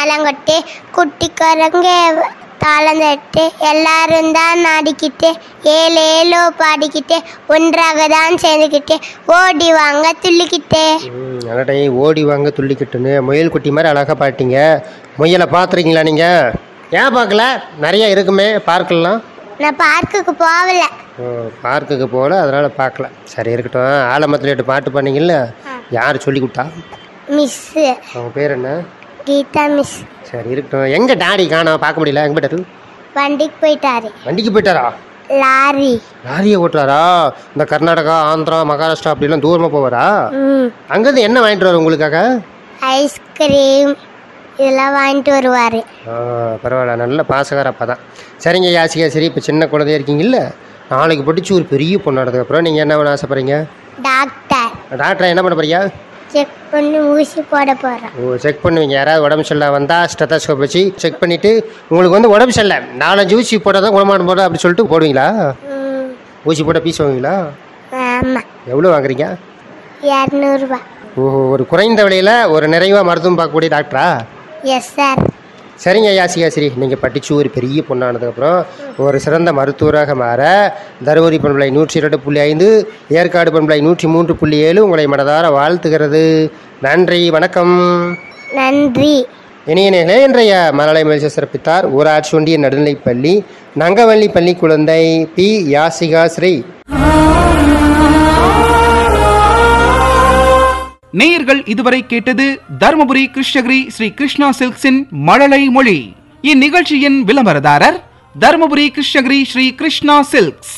தாளங்கொட்டு குட்டி குரங்கு தாளம் தட்டு எல்லாரும் தான் ஆடிக்கிட்டு ஏழு ஏழோ பாடிக்கிட்டு ஒன்றாக தான் சேர்ந்துக்கிட்டு ஓடி வாங்க துள்ளிக்கிட்டு ம், அடடே ஓடி வாங்க துள்ளிக்கிட்டுன்னு முயல் குட்டி மாதிரி அழகாக பாட்டிங்க முயலை பார்த்துருக்கீங்களா நீங்கள் ஏன் பார்க்கல நிறைய இருக்குமே பார்க்கலாம் நான் பார்க்குக்கு போகல ஓ பார்க்குக்கு போகல அதனால் பார்க்கல சரி இருக்கட்டும் ஆலமத்தில் எட்டு பாட்டு பண்ணீங்கல்ல யார் சொல்லி கொடுத்தா மிஸ்ஸு அவங்க பேர் என்ன கீதா மிஸ் சரி இருக்கட்டும் எங்கே டாடி காணோம் பார்க்க முடியல எங்கே போயிட்டாரு வண்டிக்கு போயிட்டாரு வண்டிக்கு போயிட்டாரா லாரி லாரியை ஓட்டுறாரா இந்த கர்நாடகா ஆந்திரா மகாராஷ்டிரா அப்படிலாம் தூரமாக போவாரா ம் அங்கேருந்து என்ன வாங்கிட்டு வர உங்களுக்காக ஐஸ்கிரீம் இதெல்லாம் வாங்கிட்டு வருவார் ஆ, பரவாயில்ல நல்ல பாசகார அப்பா தான் சரிங்க யாசிகா சரி இப்போ சின்ன குழந்தையா இருக்கீங்கல்ல நாளைக்கு படித்து ஒரு பெரிய பொண்ணானதுக்கப்புறம் நீங்கள் என்ன பண்ண ஆசைப்படுறீங்க டாக்டர் டாக்டரை என்ன பண்ண போறீங்க செக் பண்ணி ஊசி போட போகிறோம் ஓ செக் பண்ணுவீங்க யாராவது உடம்பு சரியில்லை வந்தால் ஸ்டெத்தாஸ்கோப் வச்சு செக் பண்ணிவிட்டு உங்களுக்கு வந்து உடம்பு சரியில்லை நாலஞ்சு ஊசி போட்டால் தான் குணமாடும் போட அப்படி சொல்லிட்டு போடுவீங்களா ம் ஊசி போட்டால் பீஸ் வாங்குவீங்களா ஆமாம் எவ்வளோ வாங்குறீங்க இரநூறுபா ஓஹோ ஒரு குறைந்த விலையில் ஒரு நிறைவாக மருத்துவம் பார்க்கக்கூடிய டாக்டரா எஸ் சார் சரிங்க யாசிகா சரி நீங்கள் படித்து ஒரு பெரிய பொண்ணானதுக்கப்புறம் ஒரு சிறந்த மருத்துவராக மாற தருமபுரி பண்பலை நூற்றி இரண்டு புள்ளி ஐந்து ஏற்காடு பண்பலை நூற்றி மூன்று புள்ளி ஏழு உங்களை மனதார வாழ்த்துகிறது நன்றி வணக்கம் நன்றி இனிய நிலை இன்றைய மலலை மகிழ்ச்சி சிறப்பித்தார் ஊராட்சி ஒன்றிய நடுநிலைப்பள்ளி நங்கவள்ளி பள்ளி குழந்தை பி யாசிகா ஸ்ரீ நேயர்கள் இதுவரை கேட்டது தருமபுரி கிருஷ்ணகிரி ஸ்ரீ கிருஷ்ணா சில்க்ஸின் மழலை மொழி இந்நிகழ்ச்சியின் விளம்பரதாரர் தருமபுரி கிருஷ்ணகிரி ஸ்ரீ கிருஷ்ணா சில்க்ஸ்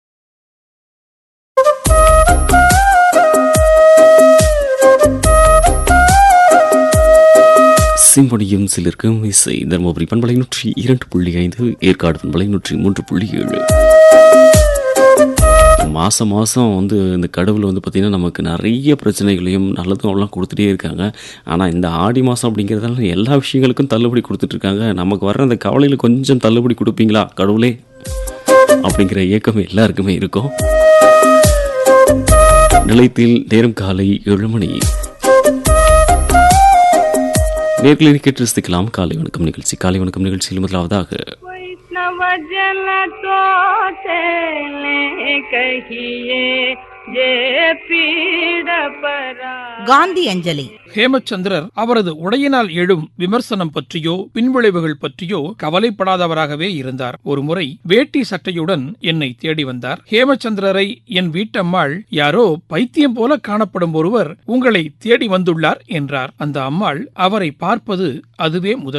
சிம்பொனியும் சிலருக்கும் இசை தருமபுரி பண்பலை நூற்றி இரண்டு புள்ளி ஐந்து ஏற்காடு பண்பலை நூற்றி மூன்று புள்ளி ஏழு மாதம் மாதம் வந்து இந்த கடவுள் வந்து பார்த்திங்கன்னா நமக்கு நிறைய பிரச்சனைகளையும் நல்லதும் எல்லாம் கொடுத்துட்டே இருக்காங்க ஆனால் இந்த ஆடி மாதம் அப்படிங்கிறதால எல்லா விஷயங்களுக்கும் தள்ளுபடி கொடுத்துட்ருக்காங்க நமக்கு வர்ற அந்த கவலையில் கொஞ்சம் தள்ளுபடி கொடுப்பீங்களா கடவுளே அப்படிங்கிற இயக்கம் எல்லாருக்குமே இருக்கும் நிலையத்தில் நேரம் காலை ஏழு மணி நேர்களை கேட்டு ரசிக்கலாம் காலை வணக்கம் நிகழ்ச்சி காலை வணக்கம் நிகழ்ச்சியில் முதலாவதாக वैष्णव जन तो चले कहिए जे पीड़ परा காந்தி அஞ்சலி ஹேமச்சந்திரர் அவரது உடையினால் எழும் விமர்சனம் பற்றியோ பின்விளைவுகள் பற்றியோ கவலைப்படாதவராகவே இருந்தார் ஒருமுறை வேட்டி சட்டையுடன் என்னை தேடி வந்தார் ஹேமச்சந்திரரை என் வீட்டம்மாள் யாரோ பைத்தியம் போல காணப்படும் ஒருவர் உங்களை தேடி வந்துள்ளார் என்றார் அந்த அம்மாள் அவரை பார்ப்பது அதுவே முதல்